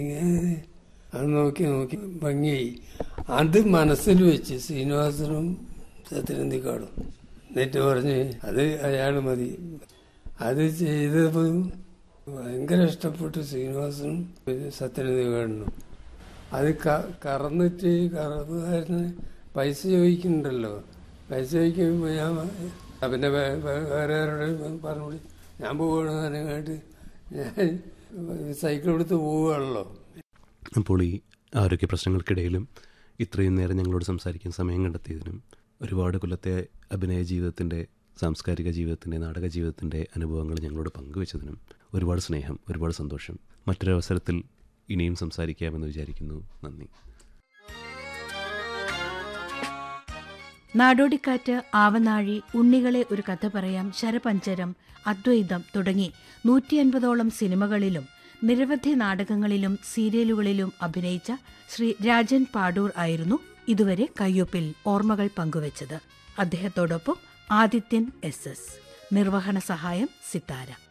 ഇങ്ങനെ അത് നോക്കി നോക്കി ഭംഗിയായി അത് മനസ്സിൽ വെച്ച് ശ്രീനിവാസനും സത്യനന്ദിക്കാടും എന്നിട്ട് പറഞ്ഞ് അത് അയാൾ മതി അത് ചെയ്തപ്പോൾ ഭയങ്കര ഇഷ്ടപ്പെട്ടു ശ്രീനിവാസനും സത്യനന്ദിക്കാടിനും അത് ക- കറന്നിട്ട് കറന്നുകാരന് പൈസ ചോദിക്കുന്നുണ്ടല്ലോ പൈസ ചോദിക്കുമ്പോൾ ഞാൻ ആ പിന്നെ വേ- വേ- വേറെ ആരോടും പറഞ്ഞു ഞാൻ പോവുകയാണ് പറഞ്ഞായിട്ട് ഞാൻ സൈക്കിൾ എടുത്ത് പോവുകയാണല്ലോ അപ്പോൾ ഈ ആരോഗ്യ പ്രശ്നങ്ങൾക്കിടയിലും ഇത്രയും നേരം ഞങ്ങളോട് സംസാരിക്കാൻ സമയം കണ്ടെത്തിയതിനും ഒരുപാട് കൊല്ലത്തെ അഭിനയ ജീവിതത്തിൻ്റെ സാംസ്കാരിക ജീവിതത്തിൻ്റെ നാടക ജീവിതത്തിൻ്റെ അനുഭവങ്ങൾ ഞങ്ങളോട് പങ്കുവച്ചതിനും ഒരുപാട് സ്നേഹം ഒരുപാട് സന്തോഷം മറ്റൊരവസരത്തിൽ ഇനിയും സംസാരിക്കാമെന്ന് വിചാരിക്കുന്നു നന്ദി നാടോടിക്കാറ്റ് ആവനാഴി ഉണ്ണികളെ ഒരു കഥ പറയാം ശരപഞ്ചരം അദ്വൈതം തുടങ്ങി നൂറ്റി അൻപതോളം സിനിമകളിലും നിരവധി നാടകങ്ങളിലും സീരിയലുകളിലും അഭിനയിച്ച ശ്രീ രാജൻ പാടൂർ ആയിരുന്നു ഇതുവരെ കയ്യൊപ്പിൽ ഓർമ്മകൾ പങ്കുവച്ചത് അദ്ദേഹത്തോടൊപ്പം ആദിത്യൻ എസ് എസ് നിർവഹണ സഹായം സിത്താര